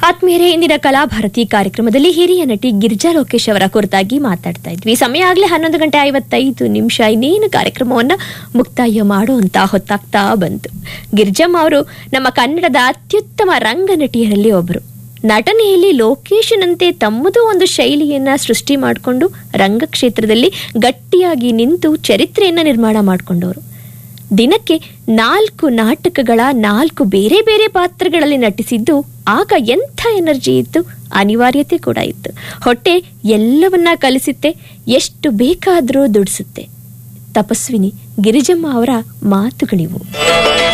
ಆತ್ಮೀಯರೇ ಇಂದಿನ ಕಲಾಭಾರತಿ ಕಾರ್ಯಕ್ರಮದಲ್ಲಿ ಹಿರಿಯ ನಟಿ ಗಿರ್ಜಾ ಲೋಕೇಶ್ ಅವರ ಕುರಿತಾಗಿ ಮಾತಾಡ್ತಾ ಇದ್ವಿ ಸಮಯ ಆಗ್ಲೇ ಹನ್ನೊಂದು ಗಂಟೆ ಐವತ್ತೈದು ನಿಮಿಷ ಇನ್ನೇನು ಕಾರ್ಯಕ್ರಮವನ್ನ ಮುಕ್ತಾಯ ಮಾಡುವಂತ ಹೊತ್ತಾಗ್ತಾ ಬಂತು ಗಿರ್ಜಮ್ಮ ಅವರು ನಮ್ಮ ಕನ್ನಡದ ಅತ್ಯುತ್ತಮ ರಂಗ ನಟಿಯರಲ್ಲಿ ಒಬ್ಬರು ನಟನೆಯಲ್ಲಿ ಲೋಕೇಶನಂತೆ ತಮ್ಮದು ಒಂದು ಶೈಲಿಯನ್ನ ಸೃಷ್ಟಿ ಮಾಡಿಕೊಂಡು ರಂಗಕ್ಷೇತ್ರದಲ್ಲಿ ಗಟ್ಟಿಯಾಗಿ ನಿಂತು ಚರಿತ್ರೆಯನ್ನ ನಿರ್ಮಾಣ ಮಾಡಿಕೊಂಡವರು ದಿನಕ್ಕೆ ನಾಲ್ಕು ನಾಟಕಗಳ ನಾಲ್ಕು ಬೇರೆ ಬೇರೆ ಪಾತ್ರಗಳಲ್ಲಿ ನಟಿಸಿದ್ದು ಆಗ ಎಂಥ ಎನರ್ಜಿ ಇತ್ತು ಅನಿವಾರ್ಯತೆ ಕೂಡ ಇತ್ತು ಹೊಟ್ಟೆ ಎಲ್ಲವನ್ನ ಕಲಿಸುತ್ತೆ ಎಷ್ಟು ಬೇಕಾದರೂ ದುಡಿಸುತ್ತೆ ತಪಸ್ವಿನಿ ಗಿರಿಜಮ್ಮ ಅವರ ಮಾತುಗಳಿವು